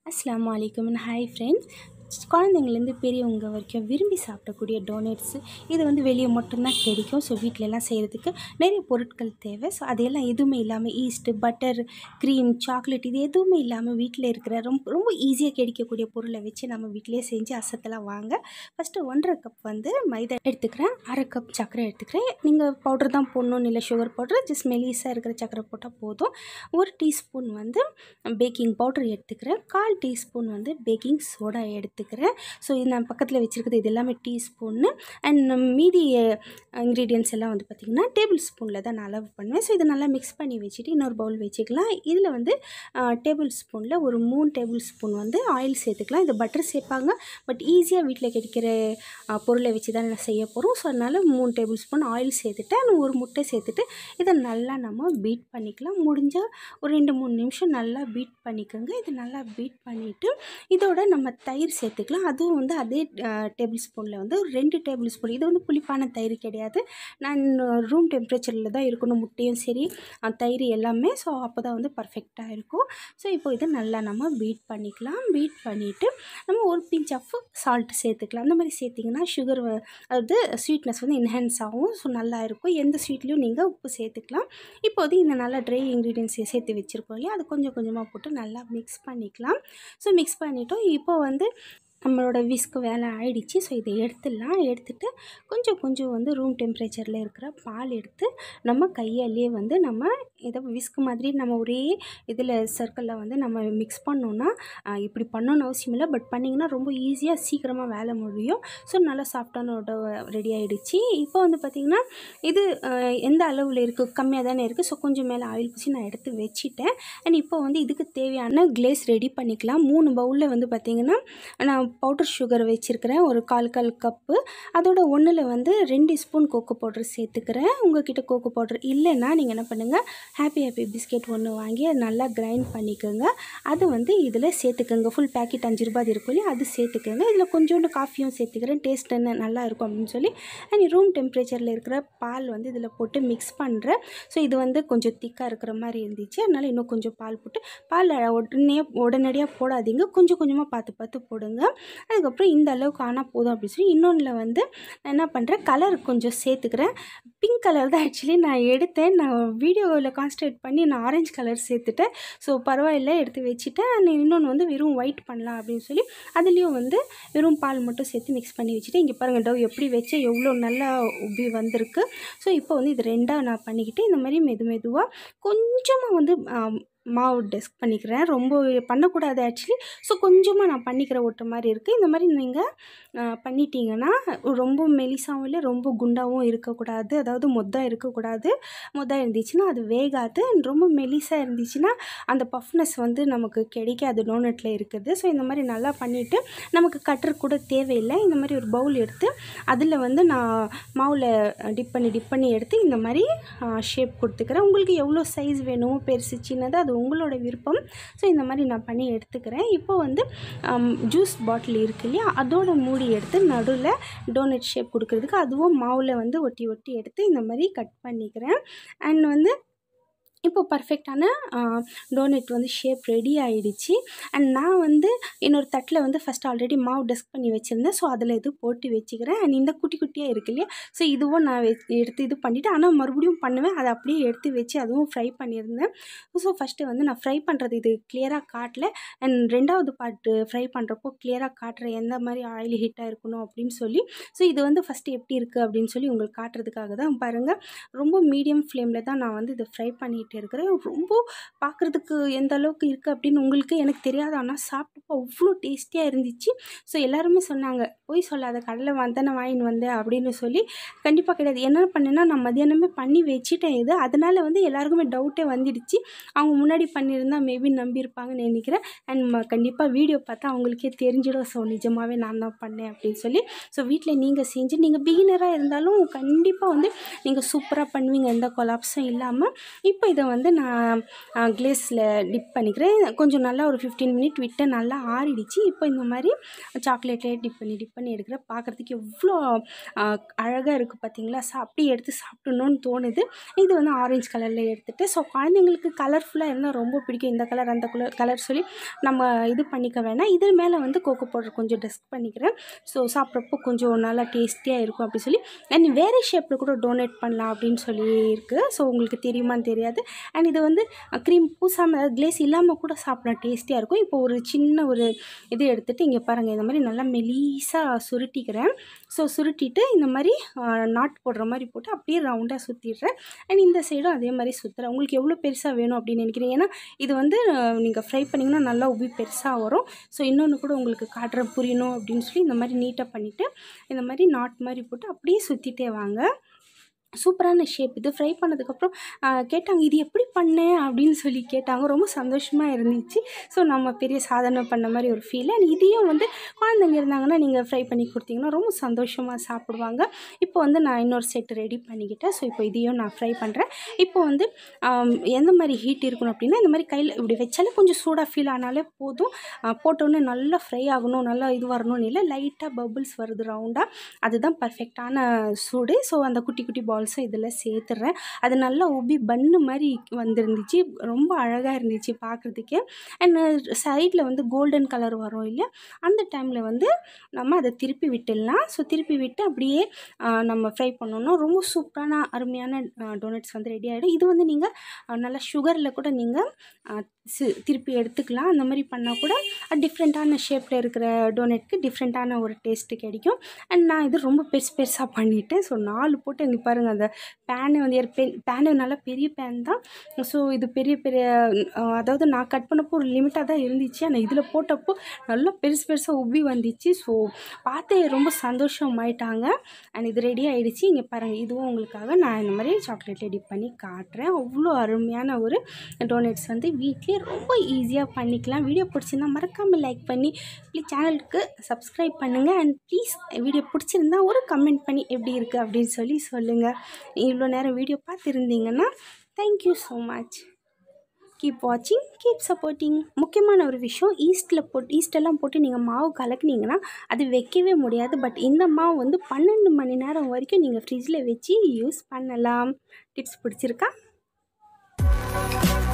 அஸ்ஸலாமு அலைக்கும் hi friends குழந்தைங்கள்லேருந்து பெரியவங்க வரைக்கும் விரும்பி சாப்பிடக்கூடிய டோனட்ஸு இது வந்து வெளியே மட்டும்தான் கிடைக்கும் ஸோ வீட்டிலலாம் செய்கிறதுக்கு நிறைய பொருட்கள் தேவை ஸோ அதையெல்லாம் எதுவுமே இல்லாமல் ஈஸ்ட்டு பட்டர் க்ரீம் சாக்லேட் இது எதுவுமே இல்லாமல் வீட்டில் இருக்கிற ரொம்ப ரொம்ப ஈஸியாக கிடைக்கக்கூடிய பொருளை வச்சு நம்ம வீட்டிலே செஞ்சு அசத்தலாம் வாங்க ஃபஸ்ட்டு ஒன்றரை கப் வந்து மைதா எடுத்துக்கிறேன் அரை கப் சர்க்கரை எடுத்துக்கிறேன் நீங்கள் பவுடர் தான் போடணும்னு இல்லை சுகர் பவுடர் ஜஸ்ட் மெலிஸாக இருக்கிற சர்க்கரை போட்டால் போதும் ஒரு டீஸ்பூன் வந்து பேக்கிங் பவுடர் எடுத்துக்கிறேன் கால் டீஸ்பூன் வந்து பேக்கிங் சோடா எடுத்துக்கிறேன் ஸோ இது நான் பக்கத்தில் வச்சுருக்கிறது இது எல்லாமே டீஸ்பூன்னு அண்ட் மீதி இன்க்ரீடியன்ஸ் எல்லாம் வந்து பார்த்திங்கன்னா டேபிள் ஸ்பூனில் தான் நான் அளவு பண்ணுவேன் ஸோ இதை நல்லா மிக்ஸ் பண்ணி வச்சுட்டு இன்னொரு பவுல் வச்சுக்கலாம் இதில் வந்து டேபிள் ஸ்பூனில் ஒரு மூணு டேபிள் ஸ்பூன் வந்து ஆயில் சேர்த்துக்கலாம் இது பட்டர் சேர்ப்பாங்க பட் ஈஸியாக வீட்டில் கிடைக்கிற அஹ், பொருளை வச்சு தான் நான் செய்ய போகிறோம் ஸோ அதனால் மூணு டேபிள் ஸ்பூன் ஆயில் சேர்த்துட்டு and ஒரு முட்டை சேர்த்துட்டு இதை நல்லா நம்ம பீட் பண்ணிக்கலாம் முடிஞ்சால் ஒரு ரெண்டு மூணு நிமிஷம் நல்லா பீட் பண்ணிக்கோங்க இது நல்லா பீட் பண்ணிவிட்டு இதோட நம்ம தயிர் சேர்த்துக்கலாம் அதுவும் வந்து அதே டேபிள் ஸ்பூனில் வந்து ஒரு ரெண்டு டேபிள் ஸ்பூன் இது வந்து புளிப்பான தயிர் கிடையாது நான் ரூம் டெம்பரேச்சரில் தான் இருக்கணும் முட்டையும் சரி அஹ், தயிர் எல்லாமே ஸோ அப்போ தான் வந்து பர்ஃபெக்டாக இருக்கும் ஸோ இப்போ இதை நல்லா நம்ம பீட் பண்ணிக்கலாம் பீட் பண்ணிவிட்டு நம்ம ஒரு பிஞ்ச் ஆஃப் சால்ட் சேர்த்துக்கலாம் அந்த மாதிரி சேர்த்திங்கன்னா சுகர் அதாவது ஸ்வீட்னஸ் வந்து என்ஹான்ஸ் ஆகும் ஸோ நல்லா இருக்கும் எந்த ஸ்வீட்லேயும் நீங்கள் உப்பு சேர்த்துக்கலாம் இப்போது இந்த நல்லா ட்ரை இன்க்ரீடியன்ஸ் சேர்த்து வச்சுருக்கோம் இல்லையா அது கொஞ்சம் கொஞ்சமாக போட்டு நல்லா மிக்ஸ் பண்ணிக்கலாம் ஸோ மிக்ஸ் பண்ணிட்டோம் இப்போ வந்து நம்மளோட விஸ்க்கு வேலை ஆயிடுச்சு ஸோ இதை எடுத்துடலாம் எடுத்துட்டு கொஞ்சம் கொஞ்சம் வந்து ரூம் டெம்பரேச்சரில் இருக்கிற பால் எடுத்து நம்ம கையாலேயே வந்து நம்ம இதை விஸ்க் மாதிரி நம்ம ஒரே இதில் சர்க்கிளில் வந்து நம்ம மிக்ஸ் பண்ணோன்னா ஆஹ், இப்படி பண்ணணும்னு அவசியம் இல்லை பட் பண்ணிங்கன்னா ரொம்ப ஈஸியாக சீக்கிரமாக வேலை முடியும் ஸோ நல்லா சாஃப்டான ரெடி ஆகிடுச்சு இப்போ வந்து பார்த்திங்கன்னா இது ஆஹ், எந்த அளவில் இருக்குது கம்மியாக தானே இருக்குது ஸோ கொஞ்சம் மேலே ஆயில் பூசி நான் எடுத்து வச்சுட்டேன் அண்ட் இப்போ வந்து இதுக்கு தேவையான கிளேஸ் ரெடி பண்ணிக்கலாம் மூணு பவுலில் வந்து பார்த்திங்கன்னா நான் பவுடர் சுகர் வச்சுருக்கிறேன் ஒரு கால் கால் கப்பு அதோட ஒன்றில் வந்து ரெண்டு ஸ்பூன் கோகோ பவுடர் சேர்த்துக்கிறேன் உங்ககிட்ட கோகோ பவுடர் இல்லைன்னா நீங்கள் என்ன பண்ணுங்கள் ஹாப்பி ஹாப்பி பிஸ்கெட் ஒன்று வாங்கி அதை நல்லா கிரைண்ட் பண்ணிக்கோங்க அது வந்து இதில் சேர்த்துக்கோங்க ஃபுல் பேக்கெட் அஞ்சு ரூபாய் இருக்கும் இல்லையா அது சேர்த்துக்கோங்க இதில் கொஞ்சோண்டு காஃபியும் சேர்த்துக்கிறேன் டேஸ்ட் என்ன நல்லா இருக்கும் அப்படின்னு சொல்லி அண்ட் ரூம் டெம்பரேச்சரில் இருக்கிற பால் வந்து இதில் போட்டு மிக்ஸ் பண்ணுறேன் ஸோ இது வந்து கொஞ்சம் திக்காக இருக்கிற மாதிரி இருந்துச்சு அதனால் இன்னும் கொஞ்சம் பால் போட்டு பால் உடனே உடனடியாக போடாதீங்க கொஞ்சம் கொஞ்சமாக பார்த்து பார்த்து போடுங்க அதுக்கப்புறம் இந்த அளவுக்கு ஆனால் போதும் அப்படின்னு சொல்லி இன்னொன்றில் வந்து நான் என்ன பண்ணுறேன் கலர் கொஞ்சம் சேர்த்துக்கிறேன் பிங்க் கலர் தான் ஆக்சுவலி நான் எடுத்தேன் நான் வீடியோவில் கான்சன்ட்ரேட் பண்ணி நான் ஆரஞ்சு கலர் சேர்த்துட்டேன் ஸோ பரவாயில்ல எடுத்து வச்சுட்டேன் and இன்னொன்று வந்து வெறும் ஒயிட் பண்ணலாம் அப்படின்னு சொல்லி அதுலேயும் வந்து வெறும் பால் மட்டும் சேர்த்து மிக்ஸ் பண்ணி வச்சுட்டு இங்கே பாருங்கள் டவ் எப்படி வச்சு எவ்வளோ நல்லா உப்பி வந்திருக்கு ஸோ இப்போ வந்து இது ரெண்டாக நான் பண்ணிக்கிட்டு இந்த மாதிரி மெது மெதுவாக கொஞ்சமாக வந்து ஆம், மாவு டெஸ்க் பண்ணிக்கிறேன் ரொம்ப பண்ணக்கூடாது ஆக்சுவலி ஸோ கொஞ்சமாக நான் பண்ணிக்கிற ஓட்டுற மாதிரி இருக்குது இந்த மாதிரி நீங்கள் பண்ணிட்டீங்கன்னா ரொம்ப மெலிசாவும் இல்லை ரொம்ப குண்டாகவும் இருக்கக்கூடாது அதாவது மொத்தம் இருக்கக்கூடாது மொத்தம் இருந்துச்சுன்னா அது வேகாது and ரொம்ப மெலிசாக இருந்துச்சுன்னா அந்த பஃப்னஸ் வந்து நமக்கு கிடைக்காது டோனட்டில் இருக்குது ஸோ இந்த மாதிரி நல்லா பண்ணிவிட்டு நமக்கு கட்டர் கூட தேவையில்லை இந்த மாதிரி ஒரு பவுல் எடுத்து அதில் வந்து நான் மாவில் டிப் பண்ணி டிப் பண்ணி எடுத்து இந்த மாதிரி ஷேப் கொடுத்துக்கிறேன் உங்களுக்கு எவ்வளோ சைஸ் வேணுமோ பெருசு சின்னது அது உங்களோட விருப்பம் ஸோ இந்த மாதிரி நான் பண்ணி எடுத்துக்கிறேன் இப்போ வந்து ஜூஸ் பாட்டில் இருக்கு இல்லையா அதோட மூடி எடுத்து நடுவில் டோனட் ஷேப் கொடுக்கறதுக்கு அதுவும் மாவில் வந்து ஒட்டி ஒட்டி எடுத்து இந்த மாதிரி கட் பண்ணிக்கிறேன் அண்ட் வந்து இப்போ பர்ஃபெக்டான டோனட் வந்து ஷேப் ரெடி ஆயிடுச்சு அண்ட் நான் வந்து இன்னொரு தட்டில் வந்து ஃபஸ்ட் ஆல்ரெடி மாவு டஸ்க் பண்ணி வச்சுருந்தேன் ஸோ அதில் இது போட்டு வச்சுக்கிறேன் அண்ட் இந்த குட்டி குட்டியாக இருக்கு இல்லையா ஸோ இதுவும் நான் வெ எடுத்து இது பண்ணிவிட்டு ஆனால் மறுபடியும் பண்ணுவேன் அதை அப்படியே எடுத்து வச்சு அதுவும் ஃப்ரை பண்ணியிருந்தேன் ஸோ ஃபஸ்ட்டு வந்து நான் ஃப்ரை பண்ணுறது இது கிளியராக காட்டல அண்ட் ரெண்டாவது பார்ட்டு ஃப்ரை பண்ணுறப்போ கிளியராக காட்டுறேன் எந்த மாதிரி ஆயில் ஹீட்டாக இருக்கணும் அப்படின்னு சொல்லி ஸோ இது வந்து ஃபஸ்ட்டு எப்படி இருக்குது அப்படின்னு சொல்லி உங்களுக்கு காட்டுறதுக்காக தான் பாருங்கள் ரொம்ப மீடியம் ஃப்ளேமில் தான் நான் வந்து இதை ஃப்ரை பண்ணிகிட்டு இருக்கிறேன் ரொம்ப பார்க்குறதுக்கு எந்த அளவுக்கு இருக்குது அப்படின்னு உங்களுக்கு எனக்கு தெரியாது ஆனால் சாப்பிட்டப்போ அவ்வளோ டேஸ்டியாக இருந்துச்சு ஸோ எல்லாருமே சொன்னாங்க போய் சொல்லாத கடலை வந்தானே வாங்கின்னு வந்தேன் அப்படின்னு சொல்லி கண்டிப்பாக கிடையாது என்ன பண்ணேன்னா நான் மதியானமே பண்ணி வச்சுட்டேன் இது அதனால் வந்து எல்லாருக்குமே டவுட்டே வந்துடுச்சு அவங்க முன்னாடி பண்ணியிருந்தா மேபி நம்பியிருப்பாங்கன்னு நினைக்கிறேன் அண்ட் கண்டிப்பாக வீடியோ பார்த்தா அவங்களுக்கே தெரிஞ்சிடும் ஸோ நிஜமாகவே நான் தான் பண்ணேன் அப்படின்னு சொல்லி ஸோ வீட்டில் நீங்கள் செஞ்சு நீங்கள் பிகினராக இருந்தாலும் கண்டிப்பாக வந்து நீங்கள் சூப்பராக பண்ணுவீங்க எந்த கொலாப்ஸும் இல்லாமல் இப்போ இதை வந்து நான் க்ளேஸில் டிப் பண்ணிக்கிறேன் கொஞ்சம் நல்லா ஒரு ஃபிஃப்டீன் மினிட் விட்டு நல்லா ஆறிடுச்சு இப்போ இந்த மாதிரி சாக்லேட்லேயே டிப் பண்ணி டிப் பண்ணி எடுக்கிறேன் பார்க்குறதுக்கு எவ்வளோ அழகாக இருக்குது பார்த்தீங்களா சா அப்படியே எடுத்து சாப்பிடணும்னு தோணுது இது வந்து ஆரஞ்சு கலரில் எடுத்துகிட்டு ஸோ குழந்தைங்களுக்கு கலர்ஃபுல்லாக இருந்தால் ரொம்ப பிடிக்கும் இந்த கலர் அந்த கலர் கலர் சொல்லி நம்ம இது பண்ணிக்க வேணாம் இது மேலே வந்து கோகோ பவுடர் கொஞ்சம் டஸ்ட் பண்ணிக்கிறேன் ஸோ சாப்பிட்றப்போ கொஞ்சம் நல்லா டேஸ்டியாக இருக்கும் அப்படி சொல்லி அண்ட் வேறு ஷேப்பில் கூட டொனேட் பண்ணலாம் அப்படின்னு சொல்லி இருக்குது ஸோ உங்களுக்கு தெரியுமான்னு தெரியாது அண்ட் இது வந்து க்ரீம் பூசாமல் க்ளேஸ் இல்லாமல் கூட சாப்பிடலாம் டேஸ்டியாக இருக்கும் இப்போ ஒரு சின்ன ஒரு இது எடுத்துகிட்டு இங்கே பாருங்கள் இந்த மாதிரி நல்லா மெலீஸாக சுருட்டிக்கிறேன் ஸோ சுருட்டிட்டு இந்த மாதிரி நாட் போடுற மாதிரி போட்டு அப்படியே ரவுண்டாக சுற்றிடுறேன் அண்ட் இந்த சைடும் அதே மாதிரி சுற்றுறேன் உங்களுக்கு எவ்வளோ பெருசாக வேணும் அப்படின்னு நினைக்கிறீங்க ஏன்னா இது வந்து நீங்கள் ஃப்ரை பண்ணிங்கன்னா நல்லா உப்பி பெருசாக வரும் ஸோ இன்னொன்று கூட உங்களுக்கு காட்டுறேன் புரியணும் அப்படின்னு சொல்லி இந்த மாதிரி நீட்டாக பண்ணிவிட்டு இந்த மாதிரி நாட் மாதிரி போட்டு அப்படியே சுற்றிட்டே வாங்க சூப்பரான ஷேப் இது ஃப்ரை பண்ணதுக்கப்புறம் கேட்டாங்க இது எப்படி பண்ணேன் அப்படின்னு சொல்லி கேட்டாங்க ரொம்ப சந்தோஷமாக இருந்துச்சு ஸோ நம்ம பெரிய சாதனை பண்ண மாதிரி ஒரு ஃபீல் அண்ட் இதையும் வந்து குழந்தைங்க இருந்தாங்கன்னா நீங்கள் ஃப்ரை பண்ணி கொடுத்தீங்கன்னா ரொம்ப சந்தோஷமாக சாப்பிடுவாங்க இப்போ வந்து நான் இன்னொரு செட் ரெடி பண்ணிக்கிட்டேன் ஸோ இப்போ இதையும் நான் ஃப்ரை பண்ணுறேன் இப்போ வந்து எந்த மாதிரி ஹீட் இருக்கணும் அப்படின்னா இந்த மாதிரி கையில் இப்படி வச்சாலே கொஞ்சம் சூடாக ஃபீல் ஆனாலே போதும் போட்டோன்னே நல்லா ஃப்ரை ஆகணும் நல்லா இது வரணும்னு இல்லை லைட்டாக பபுள்ஸ் வருது ரவுண்டாக அதுதான் பர்ஃபெக்டான சூடு ஸோ அந்த குட்டி குட்டி பால்ஸும் இதில் சேர்த்துட்றேன் அது நல்லா உப்பி பன்னு மாதிரி வந்துருந்துச்சு ரொம்ப அழகாக இருந்துச்சு பார்க்குறதுக்கே அண்ட் சைடில் வந்து கோல்டன் கலர் வரும் இல்லையா அந்த டைமில் வந்து நம்ம அதை திருப்பி விட்டுடலாம் ஸோ திருப்பி விட்டு அப்படியே நம்ம ஃப்ரை பண்ணோன்னா ரொம்ப சூப்பரான அருமையான டொனட்ஸ் வந்து ரெடி ஆகிடும் இது வந்து நீங்கள் நல்லா சுகரில் கூட நீங்கள் திருப்பி எடுத்துக்கலாம் அந்த மாதிரி பண்ணால் கூட டிஃப்ரெண்ட்டான ஷேப்பில் இருக்கிற டோனட்க்கு டிஃப்ரெண்ட்டான ஒரு டேஸ்ட்டு கிடைக்கும் அண்ட் நான் இது ரொம்ப பெருசு பெருசாக பண்ணிவிட்டேன் ஸோ நாலு போட்டு இங்கே பாருங்கள் அந்த பேனு வந்து பெ பேனு நல்லா பெரிய பேன் தான் ஸோ இது பெரிய பெரிய அதாவது நான் கட் பண்ணப்போ ஒரு லிமிட்டாக தான் இருந்துச்சு ஆனால் இதில் போட்டப்போ நல்லா பெருசு பெருசாக உப்பி வந்துச்சு ஸோ பார்த்து ரொம்ப சந்தோஷம் ஆயிட்டாங்க அண்ட் இது ரெடி ஆகிடுச்சு இங்கே பாருங்கள் இதுவும் உங்களுக்காக நான் இந்த மாதிரி சாக்லேட் ரெடி பண்ணி காட்டுறேன் அவ்வளோ அருமையான ஒரு டோனட்ஸ் வந்து வீட்லேயே ரொம்ப ஈஸியாக பண்ணிக்கலாம் வீடியோ பிடிச்சிருந்தா மறக்காமல் லைக் பண்ணி ப்ளீஸ் சேனலுக்கு சப்ஸ்கிரைப் பண்ணுங்கள் அண்ட் ப்ளீஸ் வீடியோ பிடிச்சிருந்தா ஒரு கமெண்ட் பண்ணி எப்படி இருக்குது அப்படின்னு சொல்லி சொல்லுங்கள் இவ்வளோ நேரம் வீடியோ பார்த்துருந்தீங்கன்னா தேங்க்யூ ஸோ மச் கீப் வாட்சிங் கீப் சப்போர்ட்டிங் முக்கியமான ஒரு விஷயம் ஈஸ்ட்டில் போட்டு ஈஸ்டெல்லாம் போட்டு நீங்கள் மாவு கலக்குனீங்கன்னா அது வைக்கவே முடியாது பட் இந்த மாவு வந்து பன்னெண்டு மணி நேரம் வரைக்கும் நீங்கள் ஃப்ரிட்ஜில் வச்சு யூஸ் பண்ணலாம் டிப்ஸ் பிடிச்சிருக்கா